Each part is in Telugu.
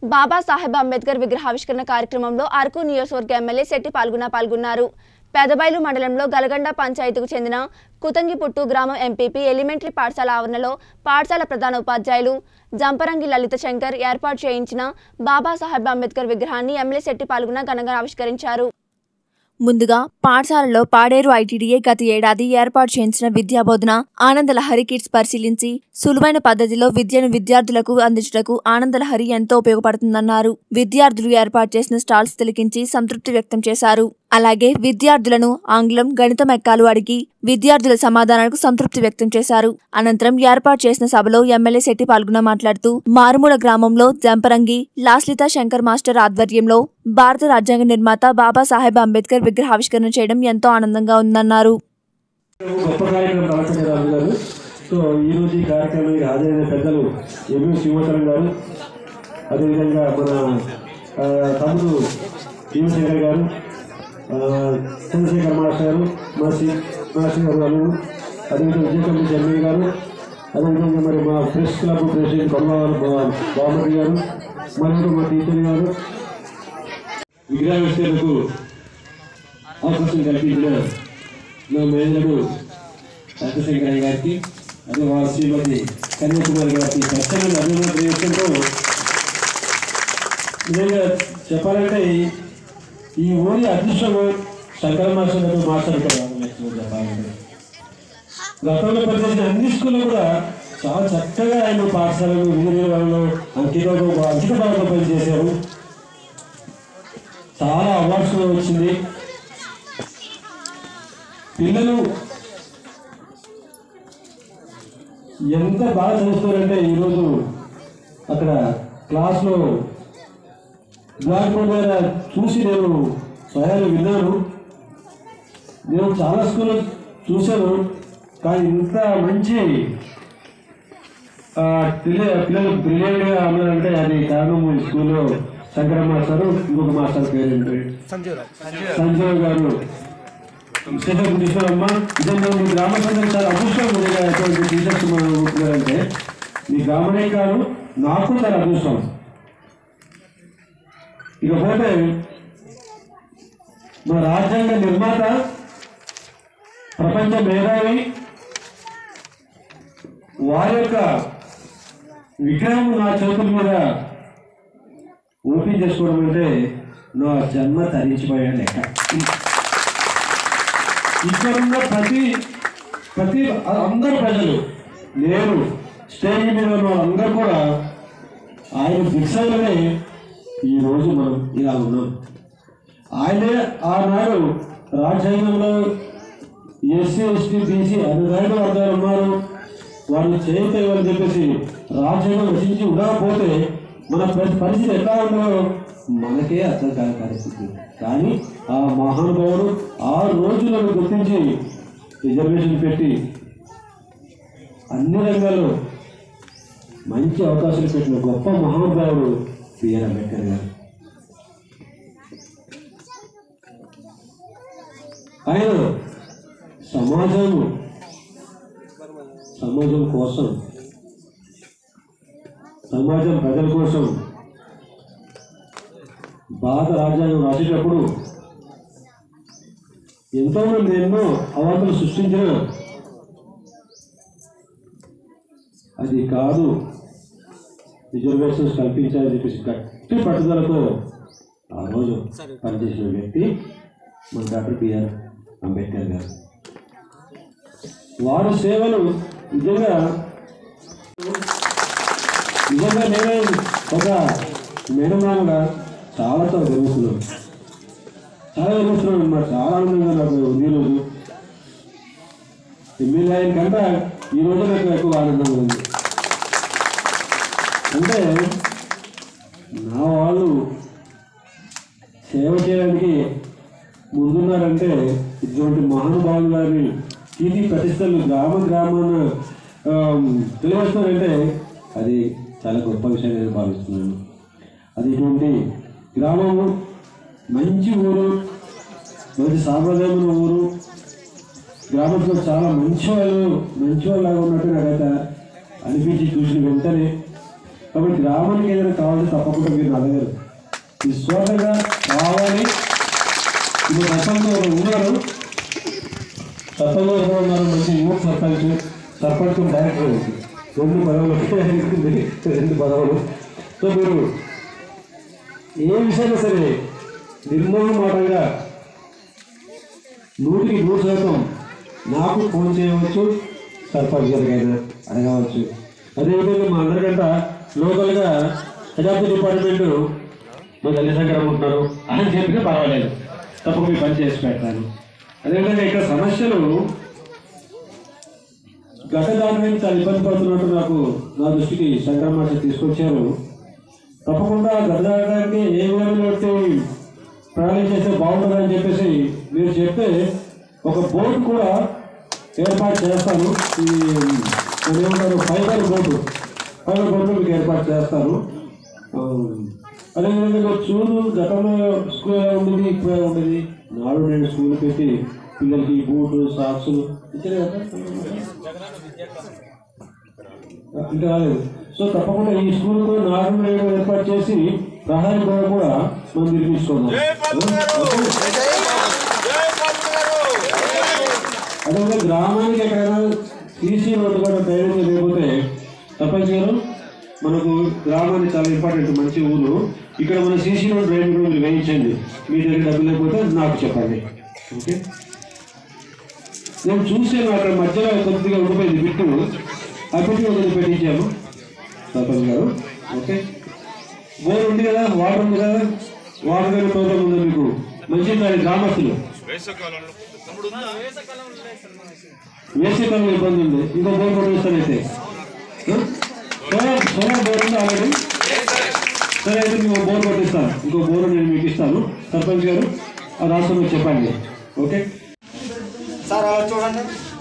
బాబాసాహెబ్ అంబేద్కర్ విగ్రహావిష్కరణ కార్యక్రమంలో అరకు నియోజకవర్గ ఎమ్మెల్యే శెట్టి పాల్గొన పాల్గొన్నారు పెదబైలు మండలంలో గలగండ పంచాయతీకు చెందిన కుతంగిపుట్టు గ్రామం ఎంపీపీ ఎలిమెంటరీ పాఠశాల ఆవరణలో పాఠశాల ప్రధాన ఉపాధ్యాయులు జంపరంగి లలిత శంకర్ ఏర్పాటు చేయించిన బాబాసాహెబ్ అంబేద్కర్ విగ్రహాన్ని ఎమ్మెల్యే శెట్టి పాల్గొన ఘనంగా ఆవిష్కరించారు ముందుగా పాఠశాలలో పాడేరు ఐటీడీఏ గత ఏడాది ఏర్పాటు చేయించిన విద్యాబోధన ఆనందలహరి కిట్స్ పరిశీలించి సులువైన పద్ధతిలో విద్యను విద్యార్థులకు అందించటకు ఆనందలహరి ఎంతో ఉపయోగపడుతుందన్నారు విద్యార్థులు ఏర్పాటు చేసిన స్టాల్స్ తిలకించి సంతృప్తి వ్యక్తం చేశారు అలాగే విద్యార్థులను ఆంగ్లం గణితం ఎక్కాలు అడిగి విద్యార్థుల సమాధానాలకు సంతృప్తి వ్యక్తం చేశారు అనంతరం ఏర్పాటు చేసిన సభలో ఎమ్మెల్యే శెట్టి పాల్గొన మాట్లాడుతూ మారుమూల గ్రామంలో జంపరంగి లాస్లిత శంకర్ మాస్టర్ ఆధ్వర్యంలో భారత రాజ్యాంగ నిర్మాత బాబాసాహెబ్ అంబేద్కర్ విగ్రహావిష్కరణ చేయడం ఎంతో ఆనందంగా ఉందన్నారు గొప్ప కార్యక్రమం రామచంద్ర రాజు గారు సో ఈ రోజు ఈ కార్యక్రమానికి హాజరైన పెద్దలు ఎంవి శివచరం గారు అదేవిధంగా మన ఆ, తమ్ముడు శివశంకర్ గారు ఆ, చంద్రశేఖర్ మాస్టర్ గారు మా శ్రీ మాస్టర్ గారు వాళ్ళు అదేవిధంగా విజయకమ్మ చెన్నై గారు అదేవిధంగా మరి మా ప్రెస్ క్లబ్ ప్రెసిడెంట్ కొమ్మవారు బామతి గారు మరియు మా టీచర్ గారు విగ్రహావిష్కరణకు అవకాశం కల్పించిన నా మేనడు సత్యశంకరయ్య గారికి అదే వారి శ్రీమతి కన్యాకుమారి గారికి ప్రత్యేకంగా అభినందన చేసుకుంటూ నిజంగా చెప్పాలంటే ఈ- ఈ ఊరి అదృష్టము శంకర మాస్టర్ మాస్టర్ ఇక్కడ యాక్చువల్గా చెప్పాలంటే గతంలో పనిచేసిన అన్ని స్కూల్లో కూడా చాలా చక్కగా ఆయన పాఠశాలలో విధి నిర్వహణలో అంకితంలో అంకిత భావంలో పనిచేశారు చాలా అవార్డ్స్ కూడా వచ్చింది పిల్లలు ఎంత బాగా చదువుతారంటే ఈరోజు అక్కడ క్లాస్లో బ్లాక్ బోర్డ్ మీద చూసి నేను స్వయాన్ని విన్నాను నేను చాలా స్కూల్ చూశాను కానీ ఇంత మంచి ఆ, పిల్ల- పిల్లలు బ్రిలియంట్గా ఉన్నారంటే అది కారణం ఈ స్కూల్లో శంకర మాస్టర్ ఇంకొక మాస్టర్ పేరు ఏంటి? సంజయ్ గారు విశేషం తీసుకోవాలమ్మా నిజంగా మీ గ్రామ ప్రజలకు చాలా అదృష్టం ఉండేగా ఎటువంటి టీచర్స్ మనం ఉంటున్నారంటే మీ గ్రామమే కాదు నాకు చాలా అదృష్టం ఇకపోతే మన రాజ్యాంగ నిర్మాత ప్రపంచ మేధావి వారి యొక్క విగ్రహం నా చేతుల మీద ఓపెన్ చేసుకోవడం అంటే నా జన్మ తరించిపోయా లెక్క ఇక్కడ ఉన్న ప్రతి ప్రతి అందరు ప్రజలు నేను స్టేజ్ మీద ఉన్న అందరూ కూడా ఆయన భిక్షలోనే ఈ రోజు మనం ఇలా ఉన్నాం ఆయనే ఆనాడు రాజ్యాంగంలో ఎస్సీ ఎస్టీ బీసీ అన్ని రైతు వర్గాలు ఉన్నారు వాళ్ళు చేయలేవని చెప్పేసి రాజ్యాంగం రచించి ఉండకపోతే మన పరి- పరిస్థితి ఎట్లా ఉందో మనకే అర్థం కాని పరిస్థితి కానీ ఆ మహానుభావుడు ఆ రోజులను గుర్తించి రిజర్వేషన్ పెట్టి అన్ని రంగాల్లో మంచి అవకాశాలు పెట్టిన గొప్ప మహానుభావుడు బిఆర్ అంబేద్కర్ గారు ఆయన సమాజము సమాజం కోసం సమాజం ప్రజల కోసం భారత రాజ్యాంగం రాసేటప్పుడు ఎంతోమంది ఎన్నో అవాంతలు సృష్టించిన అది కాదు రిజర్వేషన్స్ కల్పించాలని చెప్పేసి గట్టి పట్టుదలతో ఆ రోజు పనిచేసిన వ్యక్తి మన డాక్టర్ బిఆర్ అంబేద్కర్ గారు వారి సేవలు నిజంగా నిజంగా నేనే ఒక మేనమామగా చాలా చాలా గర్విస్తున్నాను చాలా గర్విస్తున్నాను అనమాట చాలా ఆనందంగా నాకు ఉంది ఈ రోజు ఎమ్మెల్యే అయిన కంటే ఈ రోజు నాకు ఎక్కువ ఆనందంగా ఉంది అంటే నా వాళ్ళు సేవ చేయడానికి ముందున్నారంటే ఇటువంటి మహానుభావులు గారిని కీర్తి ప్రతిష్టలు గ్రామ గ్రామాన ఆమ్, తెలియజేస్తున్నారంటే అది చాలా గొప్ప విషయం నేను భావిస్తున్నాను అది ఇటువంటి గ్రామము మంచి ఊరు మంచి సాంప్రదాయమైన ఊరు గ్రామంలో చాలా మంచి వాళ్ళు మంచి వాళ్ళలాగా ఉన్నట్టు నాకైతే అనిపించి చూసిన వెంటనే కాబట్టి గ్రామానికి ఏదైనా కావాలంటే తప్పకుండా మీరు అడగరు విశ్వాసంగా కావాలి ఇప్పుడు సర్పంచ్ ఒకరు ఉన్నారు సర్పంచ్ ఒకరు ఉన్నారు మంచి యువ సర్పంచ్ సర్పంచ్ డైరెక్టర్ రెండు పదవులు రెండు పదవులు సో మీరు ఏ విషయమైనా సరే నిర్మోహమాటంగా నూటికి నూరు శాతం నాకు ఫోన్ చేయవచ్చు సర్పంచ్ గారికైనా అడగవచ్చు అదేవిధంగా మా అందరికంట లోకల్గా హెజాబ్ది డిపార్ట్మెంట్ మా దళితంగా ఉంటున్నారు అని చెప్పినా పర్వాలేదు తప్పక మీ పని చేసి పెడతాను అదేవిధంగా ఇక్కడ సమస్యలు గత దాని మీద చాలా ఇబ్బంది పడుతున్నట్టు నాకు నా దృష్టికి శంకర మాస్టర్ తీసుకొచ్చారు తప్పకుండా గతదానికి ఏ విధంగా పెడితే ప్రణాళిక చేస్తే బాగుంటుందని చెప్పేసి మీరు చెప్తే ఒక బోర్డు కూడా ఏర్పాటు చేస్తాను ఈ దాన్ని ఏమంటారు ఫైబర్ బోర్డు ఫైబర్ బోర్డు మీకు ఏర్పాటు చేస్తాను ఆ, అదేవిధంగా చూడు గతంలో స్కూల్ ఎలా ఉండేది ఇప్పుడు ఎలా ఉండేది నాడు నేను స్కూల్ పెట్టి పిల్లలకి బూట్లు సాక్సులు ఇచ్చారు కదా ఇంకా రాలేదు సో తప్పకుండా ఈ స్కూల్ కూడా నాడు నేడు ఏర్పాటు చేసి ప్రహారీ గోడ కూడా మనం నిర్మించుకుందాం అదేవిధంగా గ్రామానికి ఎక్కడైనా సీసీ రోడ్డు కూడా డ్రైనేజ్ లేకపోతే తప్పని గారు మనకు గ్రామానికి చాలా ఇంపార్టెంట్ మంచి ఊరు ఇక్కడ మన సీసీ రోడ్ డ్రైనేజ్ కూడా మీరు వేయించండి మీ దగ్గర డబ్బులు లేకపోతే నాకు చెప్పండి ఓకే నేను చూసాను అక్కడ మధ్యలో కొద్దిగా ఉండిపోయింది బిట్టు ఆ బిట్టు ఒకటి పెట్టించాము సర్పంచ్ గారు ఓకే బోర్ ఉంది కదా వాటర్ ఉంది కదా వాటర్ దగ్గర తోటం ఉంది మీకు మంచి దాని గ్రామస్తులు వేసవికాలంలో ఇబ్బంది ఉంది ఇంకో బోర్ కొట్టేస్తానైతే సోలార్ సోలార్ బోర్ ఉంది ఆల్రెడీ సరే అయితే మీకు బోర్ కొట్టిస్తాను ఇంకో బోర్ నేను మీకు ఇస్తాను సర్పంచ్ గారు ఆ రాష్ట్రంలో చెప్పండి ఓకే సార్ అలా చూడండి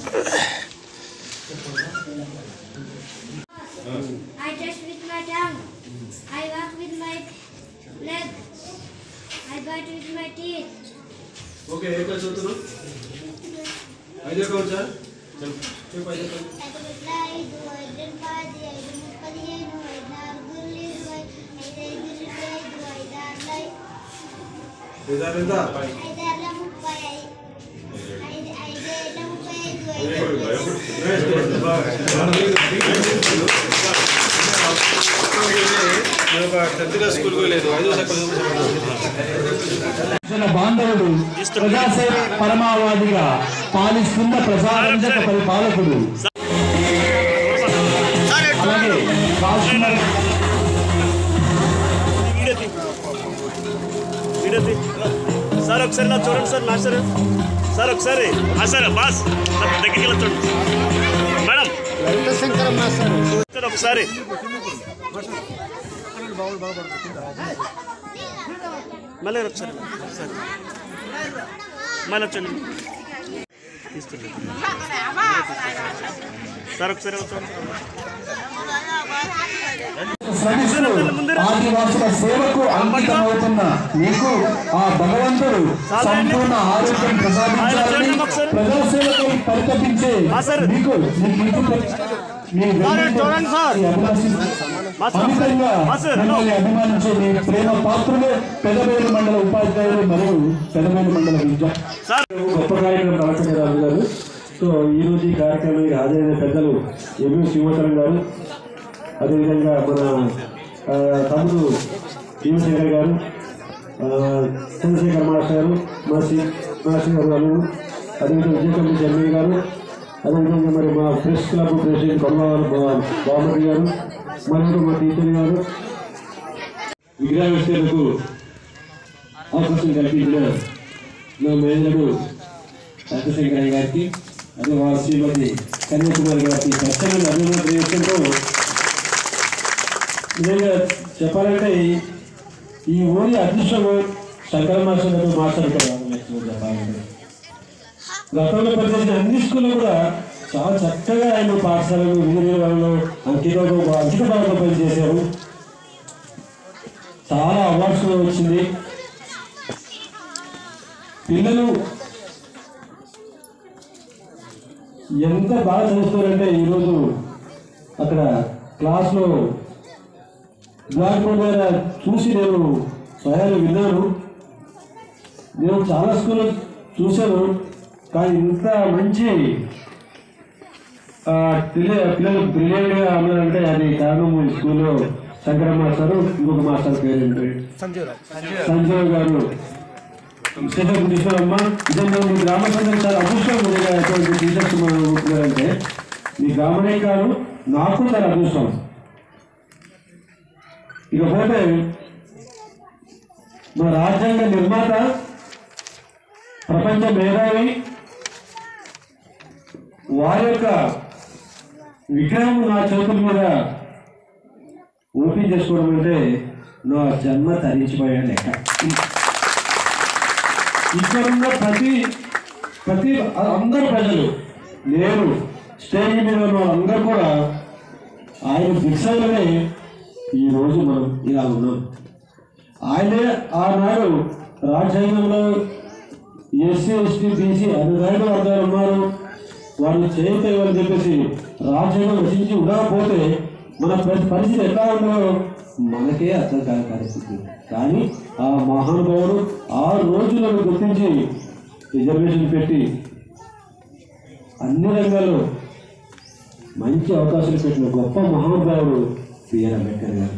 I touch with my tongue. I walk with my legs. I bite with my teeth. Okay ఏ క్లాస్ చదువుతున్నావు ఐదో కౌంట్ సార్ చెప్పు ఐదో కౌంట్ ఐదు ఐదు పది ఐదు ముప్పది ఏను ఐదు నాలుగు ఇరవై ఐదు ఐదు ఇరవై ఐదు ఐదు ఆరుల నిజాలు ఎంత ఐదు ఆరుల ముప్పై ఐదు ఐదు ఐదు ముప్పై ఐదు ఐదు జన బాంధవుడు ప్రజాసేవ పరమావాదిగా పాలిస్తున్న ప్రజారంజక పరిపాలకుడు అలాగే రాజకుమార్ సార్ ఒకసారి ఇలా చూడండి సార్ మాస్టర్ సార్ ఒకసారి ఆ సార్ బాస్ సార్ దగ్గరికి ఇలా చూడండి మేడం సార్ ఒకసారి మళ్ళీ ఒకసారి ఒకసారి మళ్ళీ వచ్చండి తీస్తుంది సార్ ఒకసారి ఇలా చూడండి శ్రమిస్తూ ఆదివాసుల సేవకు అంకితమవుతున్న మీకు ఆ భగవంతుడు సంపూర్ణ ఆరోగ్యం ప్రసాదించాలని ప్రజాసేవకై పరితపించే మీకు మీ ఇంటి ప్ర- మీ వెన్నుంటే ఈ అభిలాషి అమితంగా మిమ్మల్ని అభిమానించే మీ ప్రేమ పాత్రులే పెదవేలు మండల ఉపాధ్యాయులు మరియు పెదవేలు మండల విద్య గొప్ప కార్యక్రమం తలచండి రాజు గారు సో ఈ రోజు ఈ కార్యక్రమానికి హాజరైన పెద్దలు ఎంయూ శివచరం గారు అదేవిధంగా మన ఆ, తమ్ముడు శివశంకర్ గారు ఆ, చంద్రశేఖర్ మాస్టర్ గారు మా శ్రీ మాస్టర్ గారు వాళ్ళు అదేవిధంగా విజయకమ్మ చెన్నై గారు అదేవిధంగా మరి మా ప్రెస్ క్లబ్ ప్రెసిడెంట్ కొమ్మవారు బామతి గారు మరియు మా టీచర్ గారు విగ్రహ విస్తరణకు అవకాశం కల్పించిన నా మేనేజరు సత్యశంకరయ్య గారికి అదే వారి శ్రీమతి కన్యాకుమారి గారికి స్వచ్ఛమైన అభివృద్ధి చేయడంతో నిజంగా చెప్పాలంటే ఈ- ఈ ఊరి అదృష్టము శంకర మాస్టర్ మాస్టర్ ఇక్కడ రామలక్ష్మణ్ చెప్పాలంటే గతంలో పనిచేసిన అన్ని స్కూళ్ళు కూడా చాలా చక్కగా ఆయన పాఠశాలలు విధి నిర్వహణలో అంకితంలో అంకిత భావంలో పనిచేశారు చాలా అవార్డ్స్ కూడా వచ్చింది పిల్లలు ఎంత బాగా చదువుతారంటే ఈరోజు అక్కడ క్లాస్లో బ్లాక్ బోర్డ్ మీద చూసి నేను స్వయాన్ని విన్నాను నేను చాలా స్కూల్ చూశాను కానీ ఇంత మంచి ఆ, పిల్ల- పిల్లలు బ్రిలియంట్గా ఉన్నారంటే అది కారణం ఈ స్కూల్లో శంకర మాస్టర్ ఇంకొక మాస్టర్ పేరు ఏంటి సంజయ్ గారు విశేషం తీసుకురమ్మా నిజంగా మీ గ్రామ సందర్భం చాలా అదృష్టం నిజంగా ఎటువంటి టీచర్స్ మనం ఉంటున్నారంటే మీ గ్రామమే కాదు నాకు చాలా అదృష్టం ఇకపోతే మన రాజ్యాంగ నిర్మాత ప్రపంచ మేధావి వారి యొక్క విగ్రహం నా చేతుల మీద ఓపెన్ చేసుకోవడం అంటే నా జన్మ తరించిపోయా లెక్క ఇక్కడున్న ప్రతి ప్రతి అందరు ప్రజలు నేను స్టేజ్ మీద ఉన్న వాళ్ళందరూ కూడా ఆయన భిక్షలోనే ఈరోజు మనం ఇలా ఉన్నాం ఆయనే ఆనాడు రాజ్యాంగంలో ఎస్సీ ఎస్టీ బీసీ అన్ని రైతు వర్గాలు ఉన్నారు వాళ్ళు చేయలేవని చెప్పేసి రాజ్యాంగం రచించి ఉండకపోతే మన పరి- పరిస్థితి ఎట్లా ఉందో మనకే అర్థం కాని పరిస్థితి కానీ ఆ మహానుభావుడు ఆ రోజులను గుర్తించి రిజర్వేషన్ పెట్టి అన్ని రంగాల్లో మంచి అవకాశాలు పెట్టిన గొప్ప మహానుభావుడు బిఆర్ అంబేద్కర్ గారు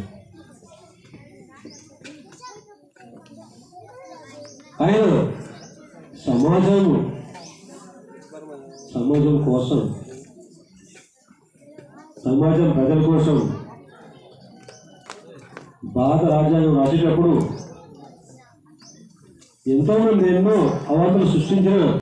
ఆయన సమాజం సమాజం కోసం సమాజం ప్రజల కోసం భారత రాజ్యాంగం రాసేటప్పుడు ఎంతో మంది ఎన్నో అవాంతలు సృష్టించిన